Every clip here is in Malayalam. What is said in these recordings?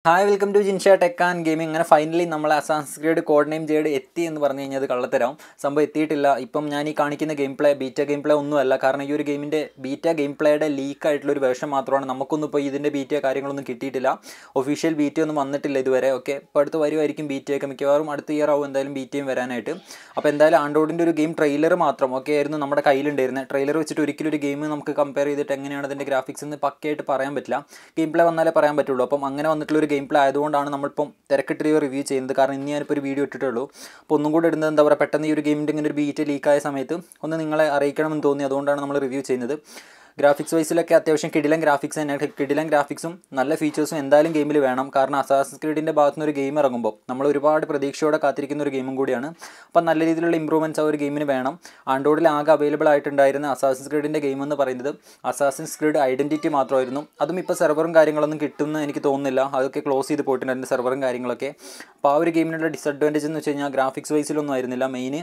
hi welcome to Jinsha tech and gaming അങ്ങനെ ഫൈനലി നമ്മൾ അസാൻസ്ക്രീഡ് കോഡ് നെയിം ജേഡ് എത്തി എന്ന് പറഞ്ഞു കഴിഞ്ഞാൽ അത് കള്ളത്തരാവും സംഭവം എത്തിയിട്ടില്ല ഇപ്പം ഞാൻ ഈ കാണിക്കുന്ന game play beta game play ഒന്നുമല്ല കാരണം ഈ ഒരു ഗെയിമിൻ്റെ ബീറ്റ ഗെയിം പ്ലേയുടെ ലീക്ക് ആയിട്ടുള്ള ഒരു വേർഷൻ മാത്രമാണ് നമുക്കൊന്നും ഇപ്പോൾ ഇതിൻ്റെ ബീറ്റ കാര്യങ്ങളൊന്നും കിട്ടിയിട്ടില്ല ഒഫീഷ്യൽ ബീറ്റ ഒന്നും വന്നിട്ടില്ല ഇതുവരെ ഓക്കെ ഇപ്പോൾ അടുത്ത് വരുമായിരിക്കും ബീറ്റയൊക്കെ മിക്കവാറും അടുത്ത ഇയർ ആവും എന്തായാലും ബീറ്റയും വരാനായിട്ട് അപ്പോൾ എന്തായാലും ആൻഡ്രോയിഡിൻ്റെ ഒരു ഗെയിം ട്രെയിലർ മാത്രം ഓക്കെ ആയിരുന്നു നമ്മുടെ കയ്യിലുണ്ടായിരുന്നത് ട്രെയിലർ വെച്ചിട്ട് ഒരിക്കലും ഒരു ഗെയിം നമുക്ക് കമ്പയർ ചെയ്തിട്ട് എങ്ങനെയാണ് അതിൻ്റെ ഗ്രാഫിക്സ് എന്ന് പക്കയായിട്ട് പറയാൻ പറ്റില്ല ഗെയിം പ്ലേ വന്നാലേ പറയാൻ പറ്റുള്ളൂ അപ്പം അങ്ങനെ വന്നിട്ടുള്ള ഒരു ഗെയിം പ്ലേ ആയതുകൊണ്ടാണ് നമ്മളിപ്പം തിരക്കിട്ട് റിവ്യൂ ചെയ്യുന്നത് കാരണം ഇന്ന് ഞാനിപ്പോൾ ഒരു വീഡിയോ ഇട്ടിട്ടുള്ളൂ അപ്പോൾ ഒന്നും കൂടെ ഇടുന്നത് എന്താ പറയുക പെട്ടെന്ന് ഈ ഒരു ഗെയിമിൻ്റെ ഇങ്ങനെ ഒരു ബീറ്റ് ലീക്കായ സമയത്ത് ഒന്ന് നിങ്ങളെ അറിയിക്കണമെന്ന് തോന്നി അതുകൊണ്ടാണ് നമ്മൾ റിവ്യൂ ചെയ്യുന്നത് ഗ്രാഫിക്സ് വൈസിലൊക്കെ അത്യാവശ്യം കിടിലൻ ഗ്രാഫിക്സ് തന്നെ കിടിലൻ ഗ്രാഫിക്സും നല്ല ഫീച്ചേഴ്സും എന്തായാലും ഗെയിമിൽ വേണം കാരണം അസാസ് ക്രീഡിൻ്റെ ഭാഗത്തു നിന്ന് ഒരു ഗെയിം ഇറങ്ങുമ്പോൾ നമ്മൾ ഒരുപാട് പ്രതീക്ഷയോടെ കാത്തിരിക്കുന്ന ഒരു ഗെയിമും കൂടിയാണ് അപ്പം നല്ല രീതിയിലുള്ള ഇമ്പ്രൂവ്മെൻറ്റ്സ് ആ ഒരു ഗെയിമിന് വേണം ആൻഡ്രോയിഡിൽ ആകെ അവൈലബിൾ ആയിട്ടുണ്ടായിരുന്ന അസാസിൻസ് ക്രീഡിൻ്റെ ഗെയിം എന്ന് പറയുന്നത് അസാസിൻസ് ക്രീഡ് ഐഡൻറ്റിറ്റി മാത്രമായിരുന്നു അതും ഇപ്പോൾ സെർവറും കാര്യങ്ങളൊന്നും കിട്ടുമെന്ന് എനിക്ക് തോന്നുന്നില്ല അതൊക്കെ ക്ലോസ് ചെയ്ത് പോയിട്ടുണ്ടായിരുന്നു സെർവറും കാര്യങ്ങളൊക്കെ അപ്പോൾ ആ ഒരു ഗെയിമിനുള്ള ഡിസഡ്വാൻറ്റേജ് എന്ന് വെച്ച് കഴിഞ്ഞാൽ ഗ്രാഫിക്സ് വൈസിലൊന്നും ആയിരുന്നില്ല മെയിൻ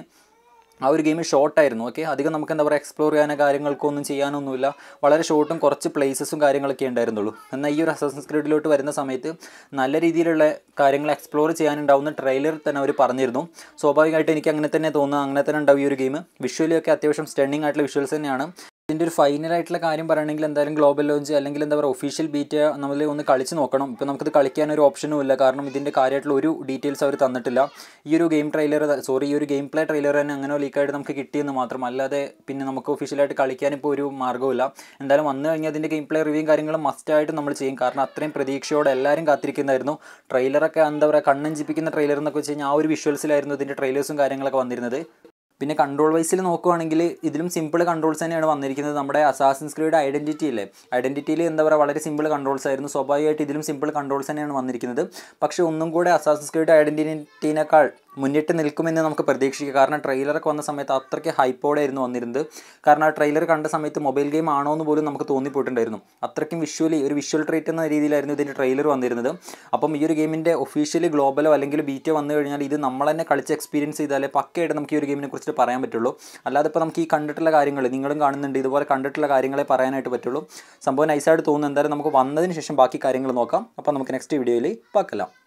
ആ ഒരു ഗെയിം ഷോർട്ടായിരുന്നു ഓക്കെ അധികം നമുക്ക് എന്താ പറയുക എക്സ്പ്ലോർ ചെയ്യാനോ കാര്യങ്ങൾക്കോ ഒന്നും ചെയ്യാനൊന്നുമില്ല വളരെ ഷോർട്ടും കുറച്ച് പ്ലേസസും കാര്യങ്ങളൊക്കെ ഉണ്ടായിരുന്നുള്ളൂ എന്നാൽ ഈ ഒരു അസസൻസ് ക്രീഡിലോട്ട് വരുന്ന സമയത്ത് നല്ല രീതിയിലുള്ള കാര്യങ്ങൾ എക്സ്പ്ലോർ ചെയ്യാനുണ്ടാവുന്ന ട്രെയിലറിൽ തന്നെ അവർ പറഞ്ഞിരുന്നു സ്വാഭാവികമായിട്ട് എനിക്ക് അങ്ങനെ തന്നെ തോന്നുന്നു അങ്ങനെ തന്നെ ഉണ്ടാവും ഈ ഒരു ഗെയിം വിഷ്വലി ഒക്കെ അത്യാവശ്യം സ്റ്റണ്ണിങ് ആയിട്ടുള്ള വിഷ്വൽസ് തന്നെയാണ് ഇതിൻ്റെ ഒരു ഫൈനൽ ആയിട്ടുള്ള കാര്യം പറയുകയാണെങ്കിൽ എന്തായാലും ഗ്ലോബൽ ലോഞ്ച് അല്ലെങ്കിൽ എന്താ പറയുക ഒഫീഷ്യൽ ബീറ്റ് നമ്മൾ ഒന്ന് കളിച്ച് നോക്കണം ഇപ്പോൾ നമുക്കിത് കളിക്കാൻ ഒരു ഓപ്ഷനും ഇല്ല കാരണം ഇതിൻ്റെ കാര്യമായിട്ടുള്ള ഒരു ഡീറ്റെയിൽസ് അവർ തന്നിട്ടില്ല ഈ ഒരു ഗെയിം ട്രെയിലർ സോറി ഈ ഒരു ഗെയിം പ്ലേ ട്രെയിലർ തന്നെ അങ്ങനെ ലീക്കായിട്ട് നമുക്ക് കിട്ടിയെന്ന് മാത്രം അല്ലാതെ പിന്നെ നമുക്ക് ഒഫീഷ്യലായിട്ട് കളിക്കാൻ ഇപ്പോൾ ഒരു മാർഗ്ഗമില്ല എന്തായാലും വന്നു കഴിഞ്ഞാൽ അതിൻ്റെ ഗെയിം പ്ലേ റിവ്യൂ കാര്യങ്ങളും മസ്റ്റായിട്ട് നമ്മൾ ചെയ്യും കാരണം അത്രയും പ്രതീക്ഷയോടെ എല്ലാവരും കാത്തിരിക്കുന്നതായിരുന്നു ട്രെയിലറൊക്കെ എന്താ പറയുക കണ്ണഞ്ചിപ്പിക്കുന്ന ട്രെയിലർ എന്നൊക്കെ വെച്ച് കഴിഞ്ഞാൽ ആ ഒരു വിഷ്വൽസിലായിരുന്നു ഇതിൻ്റെ ട്രെയിലേഴ്സും കാര്യങ്ങളൊക്കെ വന്നിരുന്നത് പിന്നെ കൺട്രോൾ വൈസിൽ നോക്കുവാണെങ്കിൽ ഇതിലും സിമ്പിൾ കൺട്രോൾസ് തന്നെയാണ് വന്നിരിക്കുന്നത് നമ്മുടെ അസാസിൻസ് ക്രീഡ് ഐഡൻറ്റിറ്റി ഇല്ലേ ഐഡൻറ്റിറ്റിയിൽ എന്താ പറയുക വളരെ സിമ്പിൾ കൺട്രോൾസ് ആയിരുന്നു സ്വാഭാവികമായിട്ട് ഇതിലും സിമ്പിൾ കൺട്രോൾസ് തന്നെയാണ് വന്നിരിക്കുന്നത് പക്ഷേ ഒന്നും കൂടെ അസാസിൻസ് ക്രീഡ് ഐഡൻറ്റിറ്റിനേക്കാൾ മുന്നിട്ട് നിൽക്കുമെന്ന് നമുക്ക് പ്രതീക്ഷിക്കാം കാരണം ട്രെയിലറൊക്കെ വന്ന സമയത്ത് അത്രയ്ക്ക് ഹൈപ്പോടെ ആയിരുന്നു വന്നിരുന്നത് കാരണം ആ ട്രെയിലർ കണ്ട സമയത്ത് മൊബൈൽ ഗെയിം ആണോ എന്ന് പോലും നമുക്ക് തോന്നിപ്പോയിട്ടുണ്ടായിരുന്നു അത്രയ്ക്കും വിഷ്വലി ഒരു വിഷ്വൽ ട്രീറ്റ് എന്ന രീതിയിലായിരുന്നു ഇതിൻ്റെ ട്രെയിലർ വന്നിരുന്നത് അപ്പം ഈ ഒരു ഗെയിമിൻ്റെ ഒഫീഷ്യലി ഗ്ലോബലോ അല്ലെങ്കിൽ ബീറ്റോ വന്നു കഴിഞ്ഞാൽ ഇത് നമ്മൾ തന്നെ കളിച്ച് എക്സ്പീരിയൻസ് ചെയ്താലേ പക്കയായിട്ട് നമുക്ക് ഈ ഒരു ഗെയിമിനെ കുറിച്ച് പറയാൻ പറ്റുള്ളൂ അല്ലാതെ ഇപ്പോൾ നമുക്ക് ഈ കണ്ടിട്ടുള്ള കാര്യങ്ങൾ നിങ്ങളും കാണുന്നുണ്ട് ഇതുപോലെ കണ്ടിട്ടുള്ള കാര്യങ്ങളെ പറയാനായിട്ട് പറ്റുള്ളൂ സംഭവം നൈസായിട്ട് തോന്നുന്നു എന്തായാലും നമുക്ക് വന്നതിന് ശേഷം ബാക്കി കാര്യങ്ങൾ നോക്കാം അപ്പോൾ നമുക്ക് നെക്സ്റ്റ് വീഡിയോയിൽ പാക്കലാം